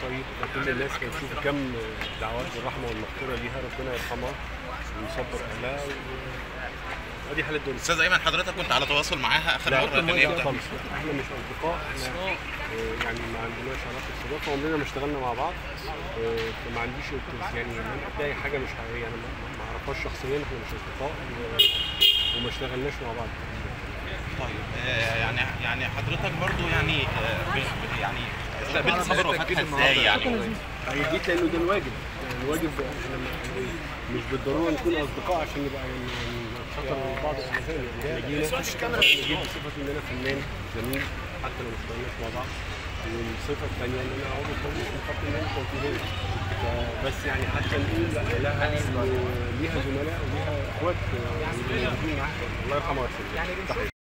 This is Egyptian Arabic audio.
طيب كل الناس كانت تشوف كم دعوات بالرحمه والمغفره ليها ربنا يرحمها ويصبر اهلها و- ادي حاله الدنيا استاذ ايمن حضرتك كنت على تواصل معاها اخر لا مره كان لا امتى؟ خالص لا، احنا مش اصدقاء احنا آه، يعني ما عندناش علاقه صداقه عمرنا ما اشتغلنا مع بعض آه، فما عنديش يعني ان انا ادعي حاجه مش حقيقيه انا ما- ما اعرفهاش شخصيا احنا مش اصدقاء و- وما اشتغلناش مع بعض طيب آه، يعني يعني حضرتك برضو يعني آه، ب- ب- يعني استقبلت خبر وفاتها ازاي يعني؟ انا جيت لانه ده الواجب يعني الواجب احنا م- مش بالضروره نكون اصدقاء عشان نبقى يعني نشكر بعض الاذان يعني احنا جينا انا جيت بصفتي ان انا فنان زميل حتى لو ما اشتغلناش مع بعض والصفه الثانيه ان انا عضو كويس من خط النادي التوكيليه بس يعني حتى نقول لا لها ليها زملاء وليها اخوات آه، موجودين معاها الله يرحمها ويغفر لها. تحية.